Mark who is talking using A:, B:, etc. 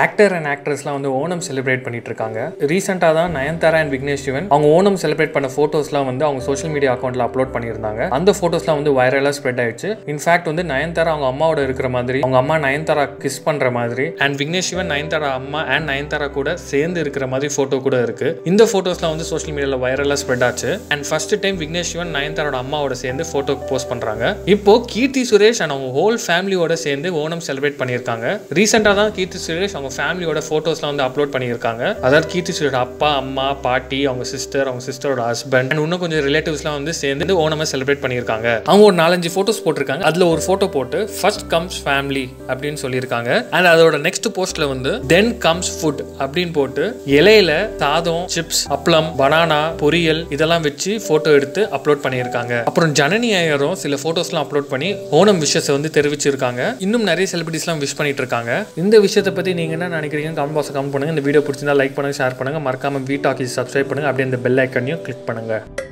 A: actor and ஆக்ட்ரஸ்லாம் வந்து Onam celebrate பண்ணிட்டு இருக்காங்க ரீசெண்டாக தான் நயன்தாரா அண்ட் விக்னேஷ் சிவன் அவங்க ஓணம் செலிப்ரேட் பண்ண ஃபோட்டோஸ்லாம் வந்து அவங்க சோஷியல் மீடியா அக்கௌண்ட்டில் அப்லோட் பண்ணியிருந்தாங்க அந்த ஃபோட்டோஸ்லாம் வந்து வைரலாக ஸ்ப்ரெட் ஆயிடுச்சு இன்ஃபேக்ட் வந்து நயன்தாரா அவங்க அம்மாவோட இருக்கிற மாதிரி அவங்க அம்மா நயன்தாரா கிஸ் பண்ணுற மாதிரி அண்ட் விக்னேஷ் சிவன் நயன்தாரா அம்மா அண்ட் நயன்தாரா கூட சேர்ந்து இருக்கிற மாதிரி ஃபோட்டோ கூட இருக்கு இந்த ஃபோட்டோஸ்லாம் வந்து சோஷியல் மீடியாவில் வைரலாக ஸ்ப்ரெட் ஆச்சு and first time Vignesh Shivan நயன்தாரோட அம்மாவோட சேர்ந்து ஃபோட்டோ போஸ்ட் பண்ணுறாங்க இப்போ கீர்த்தி சுரேஷ் அண்ட் அவங்க ஹோல் ஃபேமிலியோட சேர்ந்து ஓணம் செலிப்ரேட் பண்ணியிருக்காங்க ரீசெண்டாக தான் கீர்த்தி சுரேஷ் அவங்க ஃபேமிலியோட ஃபோட்டோஸ்லாம் வந்து அப்லோட் பண்ணியிருக்காங்க அதாவது கீர்த்தி சுரேஷ் அப்பா அம்மா பாட்டி அவங்க சிஸ்டர் அவங்க சிஸ்டரோட ஹஸ்பண்ட் அண்ட் இன்னும் கொஞ்சம் ரிலேட்டிவ்ஸ்லாம் வந்து சேர்ந்து ஓணமை செலிப்ரேட் பண்ணியிருக்காங்க அவங்க ஒரு நாலஞ்சு ஃபோட்டோஸ் போட்டிருக்காங்க அதில் ஒரு ஃபோட்டோ போட்டு ஃபர்ஸ்ட் கம்ஸ் ஃபேமிலி அப்படின்னு சொல்லியிருக்காங்க அண்ட் அதோட நெக்ஸ்ட் போஸ்ட்ல வந்து தென் கம்ஸ் ஃபுட் அப்படின்னு போட்டு இலையில சாதம் சிப்ஸ் அப்பளம் பனானா பொரியல் இதெல்லாம் வச்சு ஃபோட்டோ எடுத்து அப்லோட் பண்ணியிருக்காங்க அப்புறம் ஜனனி ஐயரும் சில ஃபோட்டோஸ்லாம் அப்லோட் பண்ணி ஓணம் விஷஸ் வந்து தெரிவிச்சிருக்காங்க இன்னும் நிறைய செலிபிரிட்டிஸ்லாம் விஷ் பண்ணிட்டு இருக்காங்க இந்த விஷயத்தை பத்தி நீங்க என்ன நினைக்கிறீங்க கமெண்ட் பாக்ஸ் கமெண்ட் பண்ணுங்க இந்த வீடியோ பிடிச்சிருந்தா லைக் பண்ணுங்க ஷேர் பண்ணுங்க மறக்காம வீ டாக்கி சப்ஸ்கிரைப் பண்ணுங்க அப்படியே இந்த பெல் ஐக்கனையும் கிளிக் பண்ணுங்க